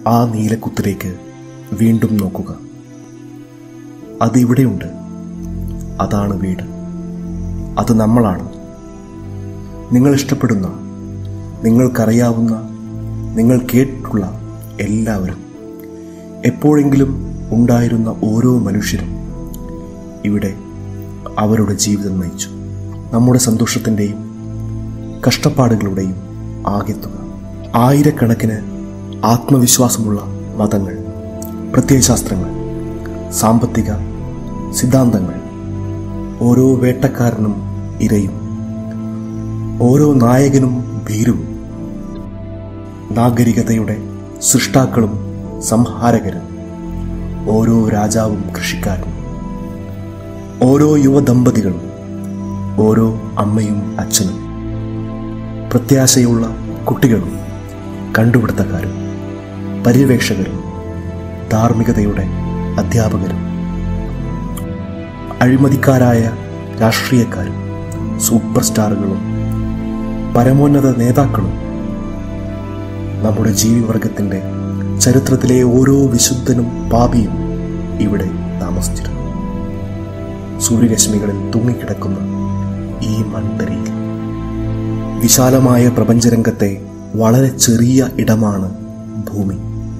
ആ നീലക്കുത്തിലേക്ക് വീണ്ടും നോക്കുക അതിവിടെയുണ്ട് അതാണ് വീട് അത് നമ്മളാണ് നിങ്ങൾ ഇഷ്ടപ്പെടുന്ന നിങ്ങൾക്കറിയാവുന്ന നിങ്ങൾ കേട്ടിട്ടുള്ള എല്ലാവരും എപ്പോഴെങ്കിലും ഉണ്ടായിരുന്ന ഓരോ മനുഷ്യരും ഇവിടെ അവരുടെ ജീവിതം നയിച്ചു നമ്മുടെ സന്തോഷത്തിൻ്റെയും കഷ്ടപ്പാടുകളുടെയും ആകെത്തുക ആയിരക്കണക്കിന് ആത്മവിശ്വാസമുള്ള മതങ്ങൾ പ്രത്യയശാസ്ത്രങ്ങൾ സാമ്പത്തിക സിദ്ധാന്തങ്ങൾ ഓരോ വേട്ടക്കാരനും ഇരയും ഓരോ നായകനും ഭീരുവും നാഗരികതയുടെ സൃഷ്ടാക്കളും സംഹാരകരും ഓരോ രാജാവും കൃഷിക്കാരനും ഓരോ യുവദമ്പതികളും ഓരോ അമ്മയും അച്ഛനും പ്രത്യാശയുള്ള കുട്ടികളും കണ്ടുപിടുത്തക്കാരും പര്യവേക്ഷകരും ധാർമ്മികതയുടെ അധ്യാപകരും അഴിമതിക്കാരായ രാഷ്ട്രീയക്കാരും സൂപ്പർ സ്റ്റാറുകളും പരമോന്നത നേതാക്കളും നമ്മുടെ ജീവിവർഗത്തിൻ്റെ ചരിത്രത്തിലെ ഓരോ വിശുദ്ധനും പാപിയും ഇവിടെ താമസിച്ചിരുന്നു സൂര്യരശ്മികളിൽ തൂങ്ങിക്കിടക്കുന്ന ഈ മൺതരിയിൽ വിശാലമായ പ്രപഞ്ചരംഗത്തെ വളരെ ചെറിയ ഇടമാണ് ഭൂമി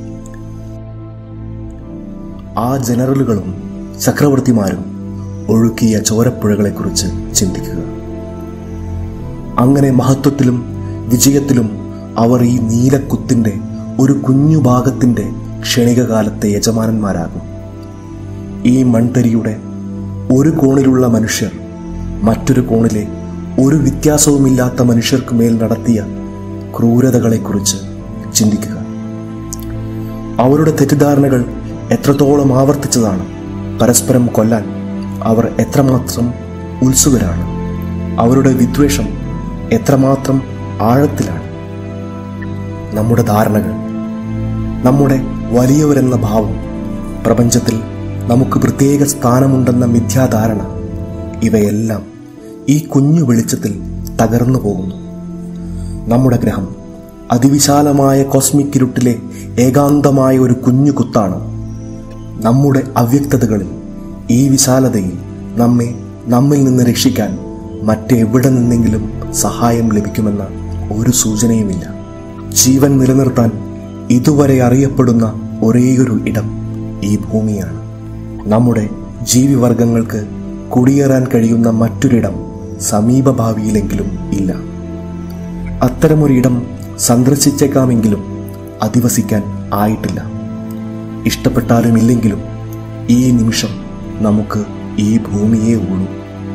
ആ ജനറലുകളും ചക്രവർത്തിമാരും ഒഴുക്കിയ ചോരപ്പുഴകളെക്കുറിച്ച് ചിന്തിക്കുക അങ്ങനെ മഹത്വത്തിലും വിജയത്തിലും അവർ ഈ നീലക്കുത്തിൻ്റെ ഒരു കുഞ്ഞു ഭാഗത്തിൻ്റെ ക്ഷണികകാലത്തെ യജമാനന്മാരാകും ഈ മൺതരിയുടെ ഒരു കോണിലുള്ള മനുഷ്യർ മറ്റൊരു കോണിലെ ഒരു വ്യത്യാസവുമില്ലാത്ത മനുഷ്യർക്ക് മേൽ നടത്തിയ ക്രൂരതകളെക്കുറിച്ച് ചിന്തിക്കുക അവരുടെ തെറ്റിദ്ധാരണകൾ എത്രത്തോളം ആവർത്തിച്ചതാണ് പരസ്പരം കൊല്ലാൻ അവർ എത്രമാത്രം ഉത്സുകരാണ് അവരുടെ വിദ്വേഷം എത്രമാത്രം ആഴത്തിലാണ് നമ്മുടെ ധാരണകൾ നമ്മുടെ വലിയവരെന്ന ഭാവം പ്രപഞ്ചത്തിൽ നമുക്ക് പ്രത്യേക സ്ഥാനമുണ്ടെന്ന മിഥ്യാധാരണ ഇവയെല്ലാം ഈ കുഞ്ഞു വെളിച്ചത്തിൽ തകർന്നു പോകുന്നു നമ്മുടെ ഗ്രഹം അതിവിശാലമായ കോസ്മിക് ഇരുട്ടിലെ ഏകാന്തമായ ഒരു കുഞ്ഞു കുത്താണ് നമ്മുടെ അവ്യക്തതകളിൽ ഈ വിശാലതയിൽ നമ്മെ നമ്മിൽ നിന്ന് രക്ഷിക്കാൻ മറ്റെവിടെ നിന്നെങ്കിലും സഹായം ലഭിക്കുമെന്ന ഒരു സൂചനയുമില്ല ജീവൻ നിലനിർത്താൻ ഇതുവരെ അറിയപ്പെടുന്ന ഒരേയൊരു ഇടം ഈ ഭൂമിയാണ് നമ്മുടെ ജീവിവർഗങ്ങൾക്ക് കുടിയേറാൻ കഴിയുന്ന മറ്റൊരിടം സമീപഭാവിയിലെങ്കിലും ഇല്ല അത്തരമൊരിടം സന്ദർശിച്ചേക്കാമെങ്കിലും അധിവസിക്കാൻ ആയിട്ടില്ല ഇഷ്ടപ്പെട്ടാലും ഇല്ലെങ്കിലും ഈ നിമിഷം നമുക്ക് ഈ ഭൂമിയെ ഉള്ളൂ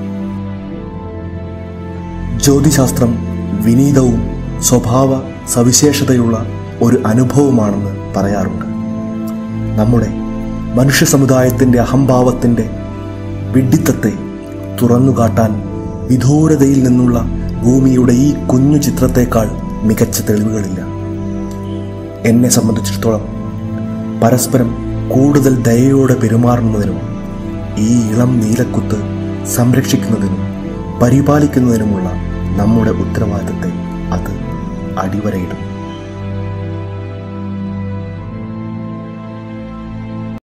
ജ്യോതിശാസ്ത്രം വിനീതവും സ്വഭാവ സവിശേഷതയുള്ള ഒരു അനുഭവമാണെന്ന് പറയാറുണ്ട് നമ്മുടെ മനുഷ്യ സമുദായത്തിൻ്റെ അഹംഭാവത്തിൻ്റെ വിഡ്ഢിത്തത്തെ തുറന്നുകാട്ടാൻ വിദൂരതയിൽ നിന്നുള്ള ഭൂമിയുടെ ഈ കുഞ്ഞു ചിത്രത്തേക്കാൾ മികച്ച തെളിവുകളില്ല എന്നെ സംബന്ധിച്ചിടത്തോളം പരസ്പരം കൂടുതൽ ദയയോടെ പെരുമാറുന്നതിനും ഈ ഇളം നീലക്കുത്ത് സംരക്ഷിക്കുന്നതിനും പരിപാലിക്കുന്നതിനുമുള്ള നമ്മുടെ ഉത്തരവാദിത്തത്തെ അത് അടിവരയിടും